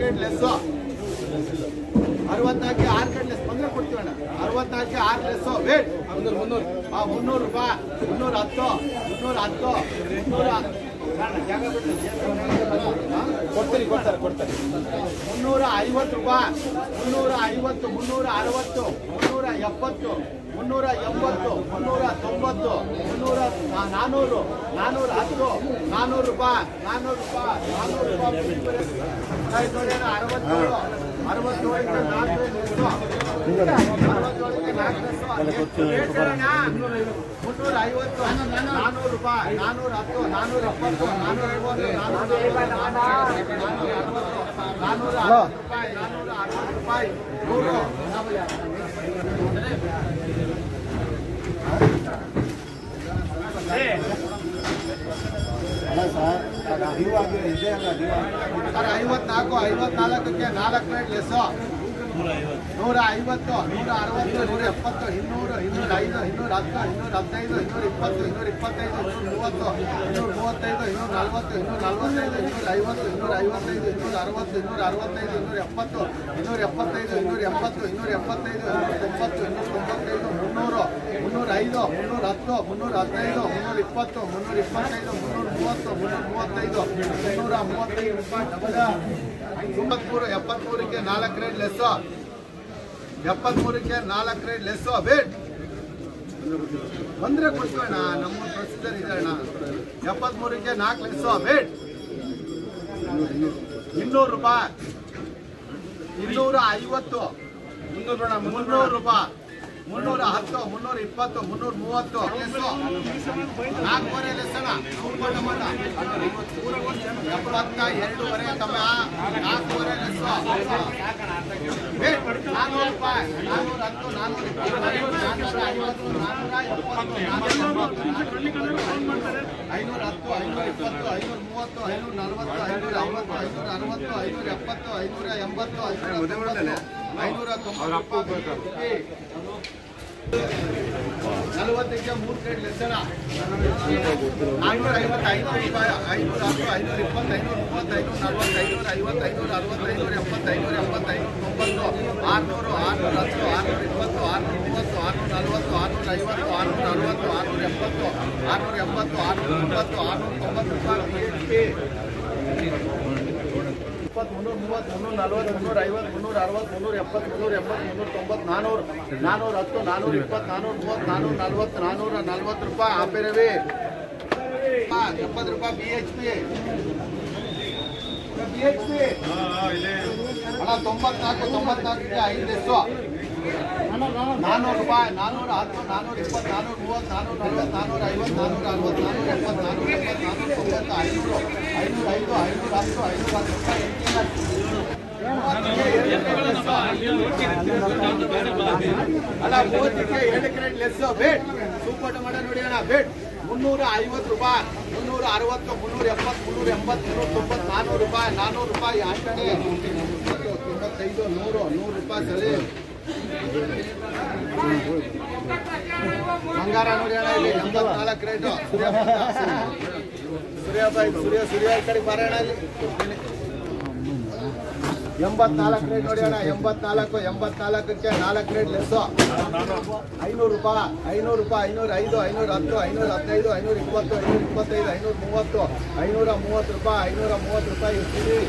Crate less ಅರವತ್ತಾಕಿ ಆರು crate less ಬಂದ್ರೆ ಕೊಡ್ತೀವಿ ಅಣ್ಣ ಅರವತ್ತಾಕಿ ಆರು ಲೆಸ್ಸು ವೇಟ್ ಮುನ್ನೂರು ಮುನ್ನೂರು ಹಾಂ ಮುನ್ನೂರು ರೂಪಾಯಿ ಮುನ್ನೂರ ಹತ್ತು ಮುನ್ನೂರ ಹತ್ತು ಮುನ್ನೂರ ಕೊಡ್ತೀನಿ ಕೊಡ್ತಾರೆ ಕೊಡ್ತಾರೆ ಮುನ್ನೂರ ಐವತ್ತು ರೂಪಾಯಿ ಮುನ್ನೂರ ಐವತ್ತು ಮುನ್ನೂರ ಅರವತ್ತು ಮುನ್ನೂರ ಎಪ್ಪತ್ತು ಮುನ್ನೂರ ಎಂಬತ್ತು ಮುನ್ನೂರ ತೊಂಬತ್ತು ಮುನ್ನೂರ ನಾ- ನಾನೂರು ನಾನೂರ ಹತ್ತು ನಾನೂರು ರೂಪಾಯಿ ನಾನೂರು ರೂಪಾಯಿ ನಾನೂರು ರೂಪಾಯಿ ಆಯ್ತು ನೋಡಿ ಅಣ್ಣ, ಅರವತ್ತೇಳು ಅರವತ್ತೇಳಕ್ಕೆ ನಾಲ್ಕು ಎಷ್ಟು? ಅರವತ್ತೇಳಕ್ಕೆ ನಾಲ್ಕು ಎಷ್ಟು? ರೇಟ್ ಹೇಳಣ್ಣ. ಮುನ್ನೂರ ಐವತ್ತು ನಾನೂರು ರೂಪಾಯಿ ನಾನೂರ ಹತ್ತು ನಾನೂರ ಎಪ್ಪತ್ತು ನಾನೂರ ಐವತ್ತು ನಾನೂರ ನಲವತ್ತು, ನಾನೂರ ಅರವತ್ತು ನಾನೂರ ಅರವತ್ತು ರೂಪಾಯಿ ನಾನೂರ ಅರವತ್ತು ರೂಪಾಯಿ ನೂರು ಸರ್ ಐವತ್ನಾಲ್ಕು ಐವತ್ನಾಲ್ಕಕ್ಕೆ ನಾಲ್ಕು ಪ್ಲೇಟ್ ಲೆಸ್ಸು ನೂರ ಐವತ್ತು ನೂರ ಅರವತ್ತು ನೂರ ಎಪ್ಪತ್ತು ಇನ್ನೂರು ಇನ್ನೂರ ಐದು ಇನ್ನೂರ ಹತ್ತು ಇನ್ನೂರ ಹದಿನೈದು ಇನ್ನೂರ ಇಪ್ಪತ್ತು ಇನ್ನೂರ ಇಪ್ಪತ್ತೈದು ಇನ್ನೂರ ಮೂವತ್ತು ಇನ್ನೂರ ಮೂವತ್ತೈದು ಇನ್ನೂರ ನಲ್ವತ್ತು ಇನ್ನೂರ ನಲ್ವತ್ತೈದು ಇನ್ನೂರ ಐವತ್ತು ಇನ್ನೂರ ಐವತ್ತೈದು ಇನ್ನೂರ ಅರವತ್ತು ಇನ್ನೂರ ಅರವತ್ತೈದು ಇನ್ನೂರ ಎಪ್ಪತ್ತು ಇನ್ನೂರ ಎಪ್ಪತ್ತೈದು ಇನ್ನೂರ ಎಂಬತ್ತು ಇನ್ನೂರ ಎಪ್ಪತ್ತೈದು ಇನ್ನೂರ ತೊಂಬತ್ತು ಇನ್ನೂರ ತೊಂಬತ್ತೈದು ಮುನ್ನೂರು ಮುನ್ನೂರ ಐದು ಮುನ್ನೂರ ಹತ್ತು ಮುನ್ನೂರ ಹದಿನೈದು ಮುನ್ನೂರ ಇಪ್ಪತ್ತು ಮುನ್ನೂರ ಇಪ್ಪತ್ತೈದು ಮುನ್ನೂರ ಮೂವತ್ತು ಮುನ್ನೂರ ಮೂವತ್ತೈದು ಮುನ್ನೂರ ಮೂವತ್ತೈದು ರೂಪಾಯಿ ಡಬಲ್ ತೊಂಬತ್ಮೂರು ಎಪ್ಪತ್ಮೂರಕ್ಕೆ ನಾಲ್ಕು ರೇಟ್ ಲೆಸ್ಸು ಎಪ್ಪತ್ಮೂರಕ್ಕೆ ನಾಲ್ಕು ರೇಟ್ ಲೆಸ್ಸು ಬೇಟ್ ಬಂದ್ರೆ ಕೊಡ್ತೀವಣ್ಣ ನಮ್ಮ ಪ್ರೊಸೀಜರ್ ಇದೆ ಅಣ್ಣ ಎಪ್ಪತ್ಮೂರಕ್ಕೆ ನಾಲ್ಕು ಲೆಸ್ಸು ಬೇಟ್ ಇನ್ನೂರು ರೂಪಾಯಿ ಇನ್ನೂರ ಐವತ್ತು ಮುನ್ನೂರು ಮುನ್ನೂರು ರೂಪಾಯಿ ಮುನ್ನೂರ ಹತ್ತು ಮುನ್ನೂರ ಇಪ್ಪತ್ತು ಮುನ್ನೂರ ಮೂವತ್ತು ಲೆಸ್ಸು ನಾಲ್ಕೂವರೆ ಲೆಸ್ಸಣ ಸೂಪರ್ ಟಮಾಟ ಎಪ್ಪತ್ತ ಎರಡೂವರೆ ತಮ್ಮ ನಾಲ್ಕೂವರೆ ಲೆಸ್ಸು ವೇಟ್ ನಾನ್ನೂರು ರೂಪಾಯಿ ನಾನ್ನೂರ ಹತ್ತು ನಾನ್ನೂರ ಇಪ್ಪತ್ತು ನಾನ್ನೂರ ಐವತ್ತು ನಾನ್ನೂರ ಎಪ್ಪತ್ತು ಐನೂರ ಹತ್ತು ಐನೂರ ಇಪ್ಪತ್ತು ಐನೂರ ಮೂವತ್ತು ಐನೂರ ನಲವತ್ತು ಐನೂರ ಐವತ್ತು ಐನೂರ ಅರವತ್ತು ಐನೂರ ಎಪ್ಪತ್ತು ಐನೂರ ಎಂಬತ್ತು ಐನೂರ ತೊಂಬತ್ತು, ಐನೂರ ತೊಂಬತ್ತು ನಲವತ್ತಕ್ಕೆ ಮೂರು ಪ್ಲೇಟ್ ಲೆಸ್ಸಣ ನಾನ್ನೂರ ಐವತ್ತು ಐನೂರು ರೂಪಾಯಿ ಐನೂರ ಹತ್ತು ಐನೂರ ಇಪ್ಪತ್ತು ಐನೂರ ಮೂವತ್ತು ಐನೂರ ನಲ್ವತ್ತು ಐನೂರ ಐವತ್ತು ಐನೂರ ಅರವತ್ತು ಐನೂರ ಎಪ್ಪತ್ತು ಐನೂರ ಎಂಬತ್ತು ಐನೂರ ತೊಂಬತ್ತು ಆರುನೂರು ಆರುನೂರ ಹತ್ತು ಆರುನೂರ ಇಪ್ಪತ್ತು ಆರುನೂರ ಮೂವತ್ತು ಆರುನೂರ ನಲ್ವತ್ತು ಆರುನೂರ ಐವತ್ತು ಆರುನೂರ ಅರವತ್ತು ಆರುನೂರ ಎಪ್ಪತ್ತು ಆರುನೂರ ಎಂಬತ್ತು ಆರುನೂರ ತೊಂಬತ್ತು ಆರುನೂರ ತೊಂಬತ್ತು ರೂಪಾಯಿ ಇಪ್ಪತ್ತು ಮುನ್ನೂರ ಮೂವತ್ತು ಮುನ್ನೂರ ನಲ್ವತ್ತು ಮುನ್ನೂರ ಐವತ್ತು ಮುನ್ನೂರ ಅರವತ್ತು ಮುನ್ನೂರ ಎಪ್ಪತ್ತು ಮುನ್ನೂರ ಎಂಬತ್ತು ಮುನ್ನೂರ ತೊಂಬತ್ತು ನಾನೂರು ನಾನೂರ ಹತ್ತು ನಾನೂರ ಇಪ್ಪತ್ತು ನಾನೂರ ಮೂವತ್ತು ನಾನೂರ ನಲ್ವತ್ತು ನಾನೂರ ನಲ್ವತ್ತು ರೂಪಾಯಿ ಆಪೆ ರವಿ ಎಪ್ಪತ್ತು ರೂಪಾಯಿ B H P B H P ಅಣ್ಣ ತೊಂಬತ್ನಾಲ್ಕು ತೊಂಬತ್ನಾಲ್ಕಕ್ಕೆ ಐದು ಎಷ್ಟು ನಾನೂರು ರೂಪಾಯಿ ನಾನೂರ ಹತ್ತು ನಾನೂರ ಇಪ್ಪತ್ತು ನಾನೂರ ಮೂವತ್ತು ನಾನೂರ ನಲ್ವತ್ತು ನಾನೂರ ಐವತ್ತು ನಾನೂರ ಅರವತ್ತು ನಾನೂರ ಎಪ್ಪತ್ತು ನಾನೂರ ಎಪ್ಪತ್ತು ನಾನೂರ ತೊಂಬತ್ತು ಐನೂರು ಐನೂರ ಐದು ಐನೂರ ಹತ್ತು ಐನೂರ ಹತ್ತು ರೂಪಾಯಿ ಅಲ್ಲ ಮೂವತ್ತಕ್ಕೆ ಎರಡು ಕ್ರೇಟ್ ಲೆಸ್ ಬೇಟ್ ಸೂಪರ್ ಟೊಮಾಟೊ ನೋಡಿ ಅಣ್ಣ ಬೇಟ್ ಮುನ್ನೂರ ಐವತ್ತು ರೂಪಾಯಿ ಮುನ್ನೂರ ಅರವತ್ತು ಮುನ್ನೂರ ಎಪ್ಪತ್ತು ಮುನ್ನೂರ ಎಂಬತ್ತು ಮುನ್ನೂರ ತೊಂಬತ್ತು ನಾನೂರು ರೂಪಾಯಿ ನಾನೂರು ರೂಪಾಯಿ ಆಟಣೆ ತೊಂಬತ್ತೈದು ನೂರು ನೂರು ರೂಪಾಯಿ ಸರಿ ಬಂಗಾರ ನೋಡಿ ಅಣ್ಣ ಇಲ್ಲಿ ಎಂಬತ್ನಾಲ್ಕು ರೇಟು ಸೂರ್ಯಬಾಯಿ ಸೂರ್ಯ ಸೂರ್ಯ ಈ ಕಡೆ ಬರೋಣ ಇಲ್ಲಿ ಎಂಬತ್ನಾಲ್ಕು ರೇಟ್ ನೋಡಿ ಅಣ್ಣ ಎಂಬತ್ನಾಲ್ಕು ಎಂಬತ್ನಾಲ್ಕಕ್ಕೆ ನಾಲ್ಕು ರೇಟ್ ಲೆಸ್ಸು ಐನೂರು ರೂಪಾಯಿ ಐನೂರು ರೂಪಾಯಿ ಐನೂರ ಐದು ಐನೂರ ಹತ್ತು ಐನೂರ ಹದಿನೈದು ಐನೂರ ಇಪ್ಪತ್ತು ಐನೂರ ಇಪ್ಪತ್ತೈದು ಐನೂರ ಮೂವತ್ತು ಐನೂರ ಮೂವತ್ತು ರೂಪಾಯಿ ಐನೂರ ಮೂವತ್ತು ರೂಪಾಯಿ ಇರ್ತೀವಿ